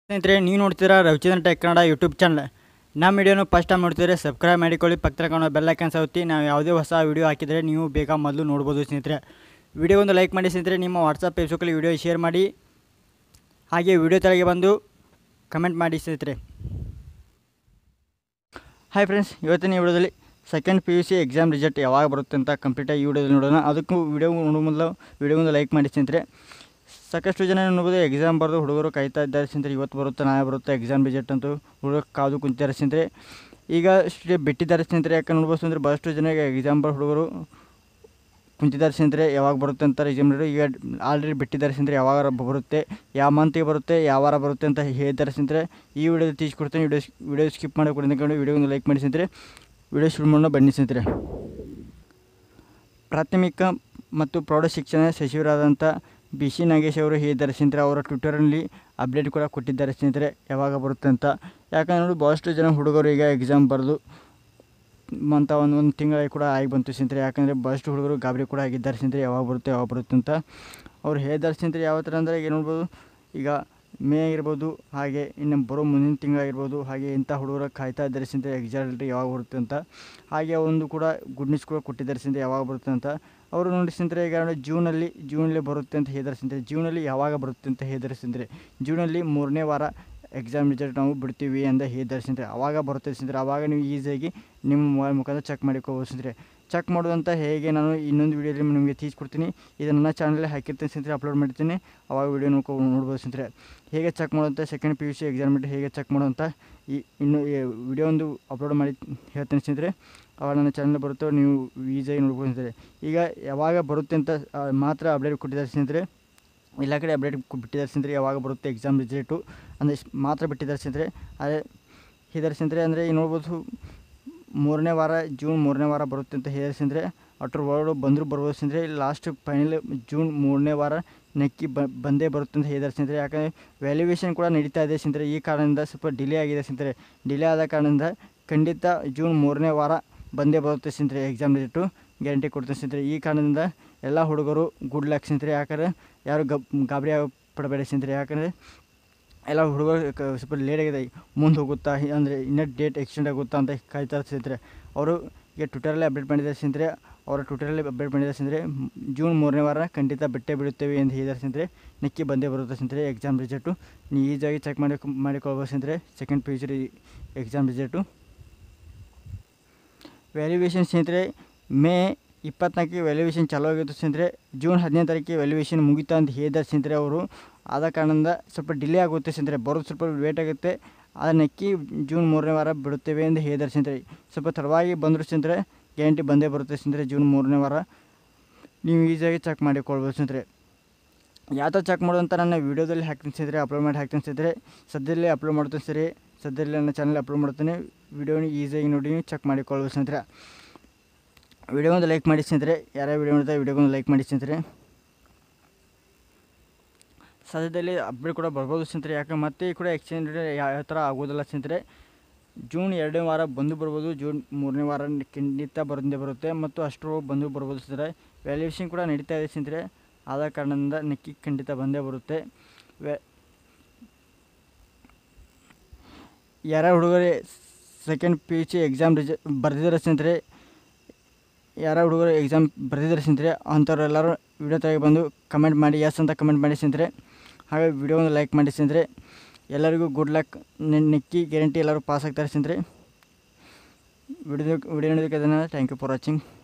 ಸ್ನೇಹಿತರೆ ನೀವು ನೋಡ್ತೀರಾ Ravichandran tech Kannada YouTube channel ನಮ್ಮ ವಿಡಿಯೋನು ಫಸ್ಟ್ ಟೈಮ್ ನೋಡ್ತಿದ್ರೆ ಸಬ್ಸ್ಕ್ರೈಬ್ ಮಾಡಿಕೊಳ್ಳಿ ಪಕ್ಕದ ಕಾಣೋ ಬೆಲ್ ಐಕನ್ ಸೌತಿ ನಾವು ಯಾವುದೇ ಹೊಸ ವಿಡಿಯೋ ಹಾಕಿದರೆ ನೀವು ಬೇಗ ಮೊದಲು ನೋಡ್ಬೋದು ಸ್ನೇಹಿತರೆ ವಿಡಿಯೋ ಒಂದು ಲೈಕ್ ಮಾಡಿ ಸ್ನೇಹಿತರೆ ನಿಮ್ಮ ವಾಟ್ಸಪ್ ಫೇಸ್ಬುಕ್ಕಲ್ಲಿ ವಿಡಿಯೋ ಶೇರ್ ಮಾಡಿ ಹಾಗೆ ವಿಡಿಯೋ ತೆಳಗೆ ಬಂದು ಕಮೆಂಟ್ ಮಾಡಿ ಸ್ನೇಹಿತರೆ ಹಾಯ್ ಫ್ರೆಂಡ್ಸ್ ಇವತ್ತಿನ ಈ ವಿಡಿಯೋದಲ್ಲಿ second P U C exam result ಯಾವಾಗ ಬರುತ್ತೆ ಅಂತ ಕಂಪ್ಲೀಟಾಗಿ ಈ ವಿಡಿಯೋದಲ್ಲಿ ನೋಡೋಣ ಅದಕ್ಕೂ ವಿಡಿಯೋ ನೋಡೋ ಮೊದಲು ವಿಡಿಯೋ ಒಂದು ಲೈಕ್ ಮಾಡಿ ಸ್ನೇಹಿತರೆ ಸಾಕಷ್ಟು ಜನ ನೋಡ್ಬೋದು ಎಕ್ಸಾಮ್ ಬರೆದು ಹುಡುಗರು ಕಾಯ್ತಾ ಇದ್ದಾರೆ ಸ್ನೇಹಿತರೆ ಇವತ್ತು ಬರುತ್ತೆ ನಾಳೆ ಬರುತ್ತೆ ಎಕ್ಸಾಮ್ ರಿಸಲ್ಟ್ ಅಂತೂ ಹುಡುಗರು ಕಾದು ಕುಂತಿದ್ದಾರೆ ಸ್ನೇಹಿತರೆ ಈಗ ಅಷ್ಟೇ ಬಿಟ್ಟಿದ್ದಾರೆ ಸ್ನೇಹಿತರೆ ಯಾಕೆ ನೋಡ್ಬೋದು ಅಂದರೆ ಭಾಳಷ್ಟು ಜನ ಈಗ ಎಕ್ಸಾಮ್ ಬರೋ ಹುಡುಗರು ಕುಂತಿದ್ದಾರೆ ಸ್ನೇಹಿತರೆ ಯಾವಾಗ ಬರುತ್ತೆ ಅಂತ ಎಕ್ಸಾಮ್ ಈಗ ಆಲ್ರೆಡಿ ಬಿಟ್ಟಿದ್ದಾರೆ ಸ್ನೇಹಿತರೆ ಯಾವಾಗ ಬರುತ್ತೆ ಯಾವ ಮಂತಿಗೆ ಬರುತ್ತೆ ಯಾವ ವಾರ ಬರುತ್ತೆ ಅಂತ ಹೇಳ್ತಾರೆ ಸ್ನೇಹಿತರೆ ಈ ವಿಡಿಯೋ ತೀಸ್ಕೊಡ್ತೇನೆ ವಿಡಿಯೋ ವಿಡಿಯೋ ಸ್ಕಿಪ್ ಮಾಡಿ ಕೊಡಿ ವಿಡಿಯೋ ಒಂದು ಲೈಕ್ ಮಾಡಿ ಸ್ನೇಹಿತರೆ ವಿಡಿಯೋ ಶುರು ಮಾಡೋಣ ಬನ್ನಿ ಸ್ನೇಹಿತರೆ ಪ್ರಾಥಮಿಕ ಮತ್ತು ಪ್ರೌಢ ಶಿಕ್ಷಣ ಸಚಿವರಾದಂಥ ಬಿ ಸಿ ನಾಗೇಶ್ ಅವರು ಹೇಳಿದ್ದಾರೆ ಸ್ನೇಹಿತರೆ ಅವರ ಟ್ವಿಟರ್ನಲ್ಲಿ ಅಪ್ಡೇಟ್ ಕೂಡ ಕೊಟ್ಟಿದ್ದಾರೆ ಸ್ನೇಹಿತರೆ ಯಾವಾಗ ಬರುತ್ತೆ ಅಂತ ಯಾಕಂದ್ರೆ ನೋಡಿ ಭಾಳಷ್ಟು ಜನ ಹುಡುಗರು ಈಗ ಎಕ್ಸಾಮ್ ಬರೆದು ಅಂತ ಒಂದು ಒಂದು ತಿಂಗಳ ಕೂಡ ಆಗಿ ಬಂತು ಸ್ನೇಹಿತರೆ ಯಾಕಂದರೆ ಭಾಳಷ್ಟು ಹುಡುಗರು ಗಾಬರಿ ಕೂಡ ಆಗಿದ್ದಾರೆ ಸ್ನೇಹಿತರೆ ಯಾವಾಗ ಬರುತ್ತೆ ಯಾವಾಗ ಬರುತ್ತೆ ಅಂತ ಅವ್ರು ಹೇಳಿದ್ದಾರೆ ಸ್ನೇಹಿತರೆ ಯಾವ ಥರ ಅಂದರೆ ಈಗ ನೋಡ್ಬೋದು ಈಗ ಮೇ ಆಗಿರ್ಬೋದು ಹಾಗೆ ಇನ್ನು ಬರೋ ಮುಂದಿನ ತಿಂಗಳಾಗಿರ್ಬೋದು ಹಾಗೆ ಇಂಥ ಹುಡುಗರು ಕಾಯ್ತಾ ಇದ್ದಾರೆ ಸ್ನೇಹಿತರೆ ಎಕ್ಸಾಮ್ ಯಾವಾಗ ಬರುತ್ತೆ ಅಂತ ಹಾಗೆ ಒಂದು ಕೂಡ ಗುಡ್ ನ್ಯೂಸ್ ಕೂಡ ಕೊಟ್ಟಿದ್ದಾರೆ ಸ್ನೇಹಿತರೆ ಯಾವಾಗ ಬರುತ್ತೆ ಅಂತ ಅವರು ನೋಡಿ ಸ್ನೇಹಿತರೆ ಈಗ ನೋಡಿ ಜೂನಲ್ಲಿ ಜೂನಲ್ಲಿ ಬರುತ್ತೆ ಅಂತ ಹೇಳಿದ್ದಾರೆ ಸ್ನೇಹಿತರೆ ಜೂನಲ್ಲಿ ಯಾವಾಗ ಬರುತ್ತೆ ಅಂತ ಹೇಳಿದ್ದಾರೆ ಸ್ನೇಹಿತರೆ ಜೂನಲ್ಲಿ ಮೂರನೇ ವಾರ ಎಕ್ಸಾಮ್ ರಿಸಲ್ಟ್ ನಾವು ಬಿಡ್ತೀವಿ ಅಂತ ಹೇಳಿದ್ದಾರೆ ಸ್ನೇಹಿತರೆ ಆವಾಗ ಬರುತ್ತೆ ಸ್ನೇಹಿತರೆ ಆವಾಗ ನೀವು ಈಸಿಯಾಗಿ ನಿಮ್ಮ ಮೊಬೈಲ್ ಮುಖಾಂತರ ಚೆಕ್ ಮಾಡಿಕೋಬೋದು ಸ್ನೇಹಿತರೆ ಚೆಕ್ ಮಾಡೋದಂತ ಹೇಗೆ ನಾನು ಇನ್ನೊಂದು ವೀಡಿಯೋದಲ್ಲಿ ನಿಮಗೆ ತೀಸ್ಕೊಡ್ತೀನಿ ಇದು ನನ್ನ ಚಾನಲಲ್ಲಿ ಹಾಕಿರ್ತೀನಿ ಸ್ನೇಹಿತರೆ ಅಪ್ಲೋಡ್ ಮಾಡ್ತೀನಿ ಅವಾಗ ವೀಡಿಯೋ ನೋಡ್ಕೊ ನೋಡ್ಬೋದು ಸ್ನೇಹಿತರೆ ಹೇಗೆ ಚೆಕ್ ಮಾಡೋಂಥ second P U C exam ಬಿಟ್ಟು ಹೇಗೆ ಚೆಕ್ ಮಾಡೋಂಥ ಈ ಇನ್ನು ವಿಡಿಯೋ ಒಂದು ಅಪ್ಲೋಡ್ ಮಾಡಿ ಹೇಳ್ತೀನಿ ಸ್ನೇಹಿತರೆ ಅವಾಗ ನನ್ನ ಚಾನಲ್ ಬರುತ್ತೋ ನೀವು ಈಸಿಯಾಗಿ ನೋಡ್ಬೋದು ಸ್ನೇಹಿತರೆ ಈಗ ಯಾವಾಗ ಬರುತ್ತೆ ಅಂತ ಆ, ಮಾತ್ರ ಅಪ್ಡೇಟ್ ಕೊಟ್ಟಿದ್ದಾರೆ ಸ್ನೇಹಿತರೆ ಎಲ್ಲ ಕಡೆ ಅಪ್ಡೇಟ್ ಬಿಟ್ಟಿದ್ದಾರೆ ಸ್ನೇಹಿತರೆ ಯಾವಾಗ ಬರುತ್ತೆ ಎಕ್ಸಾಮ್ ರಿಸಲ್ಟು ಅಂದರೆ ಇಷ್ಟ್ ಮಾತ್ರ ಬಿಟ್ಟಿದ್ದಾರೆ ಸ್ನೇಹಿತರೆ ಅದೇ ಹೇಳಿದ್ದಾರೆ ಸ್ನೇಹಿತರೆ ಅಂದರೆ ಈಗ ನೋಡ್ಬೋದು ಮೂರನೇ ವಾರ ಜೂನ್ ಮೂರನೇ ವಾರ ಬರುತ್ತೆ ಅಂತ ಹೇಳಿದ್ದಾರೆ ಸ್ನೇಹಿತರೆ ಅಟ್ರ ಒಳಗಡೆ ಬಂದರೂ ಬರ್ಬೋದು ಸ್ನೇಹಿತರೆ ಲಾಸ್ಟ್ ಫೈನಲ್ ಜೂನ್ ಮೂರನೇ ವಾರ ನೆಕ್ಕಿ ಬ ಬಂದೇ ಬರುತ್ತೆ ಅಂತ ಹೇಳಿದ್ದಾರೆ ಸ್ನೇಹಿತರೆ ಯಾಕಂದರೆ ವ್ಯಾಲ್ಯೂಯೇಷನ್ ಕೂಡ ನಡೀತಾ ಇದೆ ಸ್ನೇಹಿತರೆ ಈ ಕಾರಣದಿಂದ ಸ್ವಲ್ಪ ಡಿಲೇ ಆಗಿದೆ ಸ್ನೇಹಿತರೆ ಡಿಲೇ ಆದ ಕಾರಣದಿಂದ ಖಂಡಿತ ಜೂನ್ ಮೂರನೇ ವಾರ ಬಂದೇ ಬರುತ್ತೆ ಸ್ನೇಹಿತರೆ ಎಕ್ಸಾಮ್ ರಿಸಲ್ಟು ಗ್ಯಾರಂಟಿ ಕೊಡ್ತೀನಿ ಸ್ನೇಹಿತರೆ ಈ ಕಾರಣದಿಂದ ಎಲ್ಲ ಹುಡುಗರು ಗುಡ್ ಲಕ್ ಸ್ನೇಹಿತರೆ ಯಾಕಂದರೆ ಯಾರು ಗಬ್ ಗಾಬರಿ ಆಗ ಪಡಬೇಡಿ ಸ್ನೇಹಿತರೆ ಯಾಕಂದರೆ ಎಲ್ಲ ಹುಡುಗರು ಕ ಸ್ವಲ್ಪ ಲೇಟ್ ಆಗಿದೆ ಮುಂದೆ ಹೋಗುತ್ತಾ ಅಂದರೆ ಇನ್ನೂ ಡೇಟ್ ಎಕ್ಸ್ಟೆಂಡ್ ಆಗುತ್ತಾ ಅಂತ ಕಾಯ್ತಾರೆ ಸ್ನೇಹಿತರೆ ಅವರು ಈಗ ಟ್ವಿಟರಲ್ಲಿ ಅಪ್ಡೇಟ್ ಮಾಡಿದ್ದಾರೆ ಸ್ನೇಹಿತರೆ ಅವರ ಟ್ವಿಟರಲ್ಲಿ ಅಪ್ಡೇಟ್ ಮಾಡಿದ್ದಾರೆ ಸ್ನೇಹಿತರೆ ಜೂನ್ ಮೂರನೇ ವಾರ ಖಂಡಿತ ಬಿಟ್ಟೇ ಬಿಡುತ್ತೇವೆ ಅಂತ ಹೇಳಿದ್ದಾರೆ ಸ್ನೇಹಿತರೆ ನೆಕ್ಕಿ ಬಂದೇ ಬರುತ್ತೆ ಸ್ನೇಹಿತರೆ ಎಕ್ಸಾಮ್ ರಿಸಲ್ಟು ನೀವು ಈಸಿಯಾಗಿ ಚೆಕ್ ಮಾಡಿ ಮಾಡಿಕೊಳ್ಬೋದು ಸ್ನೇಹಿತರೆ second P U C exam result valuation ಸ್ನೇಹಿತರೆ ಮೇ ಇಪ್ಪತ್ನಾಲ್ಕಿಗೆ ವ್ಯಾಲ್ಯೂಯೇಷನ್ ಚಾಲೂ ಆಗಿತ್ತು ಸ್ನೇಹಿತರೆ ಜೂನ್ ಹದಿನೈದು ತಾರೀಕಿಗೆ ವ್ಯಾಲ್ಯೂಯೇಷನ್ ಮುಗಿತಾ ಅಂತ ಹೇಳಿದ್ದಾರೆ ಸ್ನೇಹಿತರೆ ಅವರು ಆದ ಕಾರಣದಿಂದ ಸ್ವಲ್ಪ ಡಿಲೇ ಆಗುತ್ತೆ ಸ್ನೇಹಿತರೆ ಬರೋದು ಸ್ವಲ್ಪ ವೇಟ್ ಆಗುತ್ತೆ ಅದನ್ನಕ್ಕಿ ಜೂನ್ ಮೂರನೇ ವಾರ ಬಿಡುತ್ತೇವೆ ಎಂದು ಹೇಳಿದ್ದಾರೆ ಸ್ನೇಹಿತರೆ ಸ್ವಲ್ಪ ತಡವಾಗಿ ಬಂದರೂ ಸ್ನೇಹಿತರೆ ಗ್ಯಾರಂಟಿ ಬಂದೇ ಬರುತ್ತೆ ಸ್ನೇಹಿತರೆ ಜೂನ್ ಮೂರನೇ ವಾರ ನೀವು ಈಸಿಯಾಗಿ ಚೆಕ್ ಮಾಡಿಕೊಳ್ಬೋದು ಸ್ನೇಹಿತರೆ ಯಾವ ಥರ ಚೆಕ್ ಮಾಡೋದಂತ ನನ್ನ ವೀಡಿಯೋದಲ್ಲಿ ಹಾಕ್ತೀನಿ ಸ್ನೇಹಿತರೆ ಅಪ್ಲೋಡ್ ಮಾಡಿ ಹಾಕ್ತೀನಿ ಸ್ನೇಹಿತರೆ ಸದ್ಯದಲ್ಲೇ ಅಪ್ಲೋಡ್ ಮಾಡ್ತೀನಿ ಸರಿ ಸದ್ಯದಲ್ಲೇ ನನ್ನ ಚಾನಲ್ ಅಪ್ಲೋಡ್ ಮಾಡ್ತೀನಿ ವೀಡಿಯೋನ ಈಸಿಯಾಗಿ ನೋಡಿ ಚೆಕ್ ಮಾಡಿಕೊಳ್ಬೋದು ಸ್ನೇಹಿತರೆ ವಿಡಿಯೋ ಒಂದು ಲೈಕ್ ಮಾಡಿ ಸ್ನೇಹಿತರೆ ಯಾರ್ಯಾರು ವಿಡಿಯೋ ನೋಡ್ತಾರೆ ವಿಡಿಯೋಗೊಂದು ಲೈಕ್ ಮಾಡಿ ಸ್ನೇಹಿತರೆ ಸದ್ಯದಲ್ಲಿ ಅಪ್ಡೇಟ್ ಕೂಡ ಬರ್ಬೋದು ಸ್ನೇಹಿತರೆ ಯಾಕೆ ಮತ್ತೆ ಈ ಕೂಡ ಎಕ್ಸ್ಚೇಂಜ್ ಯಾವ ಥರ ಆಗೋದಿಲ್ಲ ಸ್ನೇಹಿತರೆ ಜೂನ್ ಎರಡನೇ ವಾರ ಬಂದು ಬರ್ಬೋದು ಜೂನ್ ಮೂರನೇ ವಾರ ಖಂಡಿತ ಬಂದೇ ಬರುತ್ತೆ ಮತ್ತು ಅಷ್ಟರ ಬಂದು ಬರ್ಬೋದು ಸ್ನೇಹಿತರೆ ವ್ಯಾಲ್ಯೂಯೇಷನ್ ಕೂಡ ನಡೀತಾ ಇದೆ ಸ್ನೇಹಿತರೆ ಆದ ಕಾರಣದಿಂದ ನೆಕ್ಕಿ ಖಂಡಿತ ಬಂದೇ ಬರುತ್ತೆ ವ್ಯಾ ಯಾರ್ಯಾರು ಹುಡುಗರೇ second P U C exam ರಿಸ ಬರ್ದಿದ್ದಾರೆ ಸ್ನೇಹಿತರೆ ಯಾರ ಹುಡುಗರು ಎಕ್ಸಾಮ್ ಬರೆದಿದ್ದಾರೆ ಸ್ನೇಹಿತರೆ ಅಂಥವ್ರು ಎಲ್ಲರೂ ವಿಡಿಯೋ ತೆಗೆ ಬಂದು ಕಮೆಂಟ್ ಮಾಡಿ ಎಸ್ ಅಂತ ಕಮೆಂಟ್ ಮಾಡಿ ಸ್ನೇಹಿತರೆ ಹಾಗೆ ವಿಡಿಯೋ ಒಂದು ಲೈಕ್ ಮಾಡಿ ಸ್ನೇಹಿತರೆ ಎಲ್ಲರಿಗೂ ಗುಡ್ ಲಕ್ ನೆಕ್ಕಿ ಗ್ಯಾರಂಟಿ ಎಲ್ಲರೂ ಪಾಸ್ ಆಗ್ತಾರೆ ಸ್ನೇಹಿತರೆ ವಿಡಿಯೋ ವಿಡಿಯೋ ನೋಡೋದಕ್ಕೆ ಅದನ್ನು ಥ್ಯಾಂಕ್ ಯು ಫಾರ್ ವಾಚಿಂಗ್